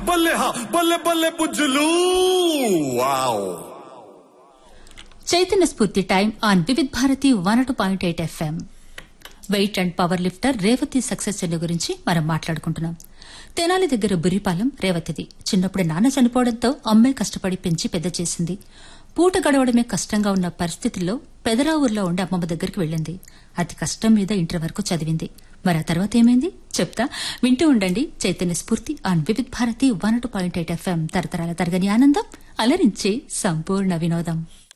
బల్లె హా బల్లె బల్లె బుజ్జులు wow Chaitanya Spoorthi time on Vividh Bharati one two point eight FM weight and power lifter Revathi success చెల్లి గురించి మనం మాట్లాడుకుంటున్నాం తెనాలి దగ్గర బుర్రిపాలెం రేవతిది చిన్నప్పుడు నాన్న చనిపోవడంతో అమ్మే కష్టపడి పెంచి పెద్ద చేసింది పూట గడవడమే కష్టంగా ఉన్న పరిస్థితుల్లో పెదరా ఊర్లో ఉండే అమ్మమ్మ దగ్గరికి వెళ్ళింది అతి కష్టం మీద ఇంటర్ వరకు చదివింది మరి ఆ తర్వాత ఏమైంది చెప్తా వింటూ ఉండండి Chaitanya Spoorthi on Vividh Bharati one two point eight FM తరతరాల తరగని ఆనందం అలరించే సంపూర్ణ వినోదం